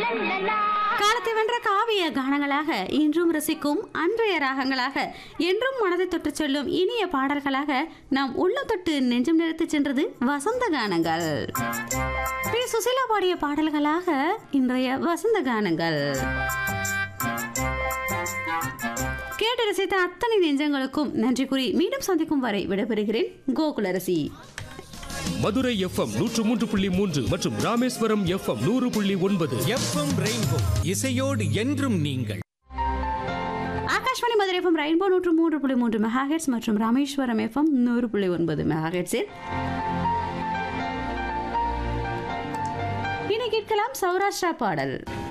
காலத்தை வென்ற காவிய கானங்களாக இன்றும் ரசிக்கும் அன்றைய ராகங்களாக என்றும் மனதை தொட்டு செல்லும் இனிய பாடல்களாக நாம் உள்ள தொட்டு நெஞ்சம் நிறுத்தி சென்றது வசந்த கானங்கள் பி சுசிலா பாடிய பாடல்களாக இன்றைய வசந்த கானங்கள் கேட்டு ரசித்த அத்தனை நெஞ்சங்களுக்கும் நன்றி கூறி மீண்டும் சந்திக்கும் வரை விடைபெறுகிறேன் கோகுலரசி மதுரை எஃப்எம் நூற்று மூன்று புள்ளி மூன்று மற்றும் ராமேஸ்வரம் எஃப்எம் நூறு புள்ளி ஒன்பது எஃப்எம் ரெயின்போ இசையோடு என்றும் நீங்கள் ஆகாஷ்வாணி மதுரை எஃப்எம் ரெயின்போ நூற்று மூன்று புள்ளி மூன்று மெகாஹெட்ஸ் மற்றும் ராமேஸ்வரம் எஃப்எம் நூறு புள்ளி ஒன்பது மெகாஹெட்ஸில் இனி கேட்கலாம் சௌராஷ்டிரா பாடல்